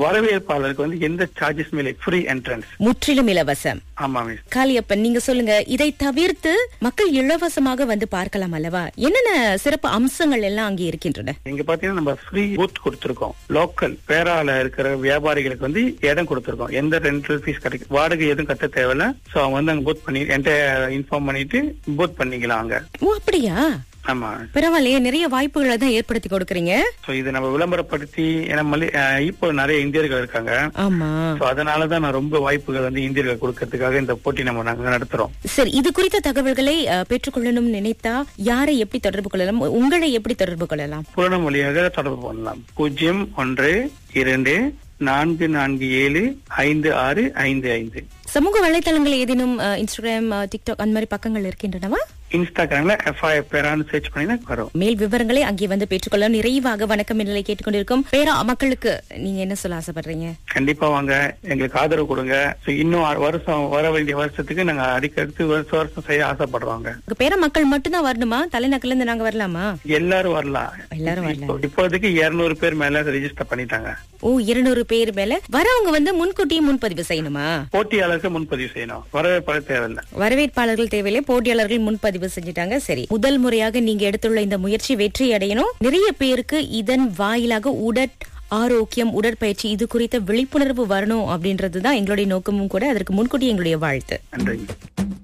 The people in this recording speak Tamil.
வரவேற்பாளருக்கு வந்து எந்த சார்ஜஸ் இல்லை ஃப்ரீ என்ட்ரன்ஸ் முற்றிலும் இலவசம் ஆமா மிஸ் காளியப்பன் நீங்க சொல்லுங்க இதை தவிர்த்து மக்கள் இலவசமாக வந்து பார்க்கலாம் அல்லவா என்னென்ன சிறப்பு அம்சங்கள் எல்லாம் அங்கே இருக்கின்றன இங்க பாத்தீங்கன்னா நம்ம ஃப்ரீ பூத் கொடுத்திருக்கோம் லோக்கல் பேரால இருக்கிற வியாபாரிகளுக்கு வந்து இடம் கொடுத்திருக்கோம் எந்த ரெண்டல் ஃபீஸ் கிடைக்கும் வாடகை எதுவும் கட்ட தேவையில்ல சோ அவங்க வந்து அங்க பூத் பண்ணி என்கிட்ட இன்ஃபார்ம் பண்ணிட்டு பூத் பண்ணிக்கலாம் அங்க ஓ அப்படியா ஆமா பரவாயில்லையே நிறைய வாய்ப்புகளை தான் ஏற்படுத்தி கொடுக்கறீங்க சோ இது நம்ம விளம்பரப்படுத்தி ஏன்னா மல்லி அஹ் இப்போ நிறைய இந்தியர்கள் இருக்காங்க ஆமா சோ அதனாலதான் நான் ரொம்ப வாய்ப்புகள் வந்து இந்தியர்கள் கொடுக்கறதுக்காக இந்த போட்டி நம்ம நாங்க நடத்துறோம் சரி இது குறித்த தகவல்களை அஹ், பெற்றுக்கொள்ளணும்னு நினைத்தா யாரை எப்படி தொடர்பு கொள்ளலாம் உங்களை எப்படி தொடர்பு கொள்ளலாம் புலனம் வழியாக தொடர்பு பண்ணலாம் பூஜ்ஜியம் ஒன்று இரண்டு நான்கு நான்கு ஏழு ஐந்து ஆறு ஐந்து ஐந்து சமூக வலைத்தளங்கள் ஏதேனும் அஹ், இன்ஸ்டாகிராம் அஹ், டிக்டாக் அந்த மாதிரி பக்கங்கள் இருக்கின்றனவா இன்ஸ்டாகிராம்ல எஃப்ஐ பேரான்னு சர்ச் பண்ணீங்கன்னா வரும் மேல் விவரங்களை அங்கே வந்து பெற்றுக்கொள்ள நிறைவாக வணக்கம் நிலை கேட்டுக்கொண்டிருக்கும் பேரா மக்களுக்கு நீங்க என்ன சொல்ல ஆசைப்படுறீங்க கண்டிப்பா வாங்க எங்களுக்கு ஆதரவு கொடுங்க So, இன்னும் அ- வருஷம் வர வேண்டிய வருஷத்துக்கு நாங்க அடிக்கடுத்து வருஷம் வருஷம் செய்ய ஆசைப்படுறோங்க உங்க பேர மக்கள் மட்டும்தான் வரணுமா தலைநகர்ல இருந்து நாங்க வரலாமா எல்லாரும் வரலாம் எல்லாரும் வரலாம். இப்போ- இப்போதைக்கு இருநூறு பேர் மேல ரெஜிஸ்டர் பண்ணிட்டாங்க ஓ இருநூறு பேர் மேல வரவங்க வந்து முன்கூட்டியே முன்பதிவு செய்யணுமா போட்டியாளருக்கு முன்பதிவு செய்யணும் வரவேற்பாளர் தேவையில்லை வரவேற்பாளர்கள் தேவையில்லை போட்டியாளர்கள் முன்பதிவு செஞ்சுட்டாங்க சரி முதல் முறையாக நீங்க எடுத்துள்ள இந்த முயற்சி வெற்றி அடையணும் நிறைய பேருக்கு இதன் வாயிலாக உடற் ஆரோக்கியம் உடற்பயிற்சி இது குறித்த விழிப்புணர்வு வரணும் அப்படின்றதுதான் எங்களுடைய நோக்கமும் கூட அதற்கு முன்கூட்டி எங்களுடைய வாழ்த்து நன்றி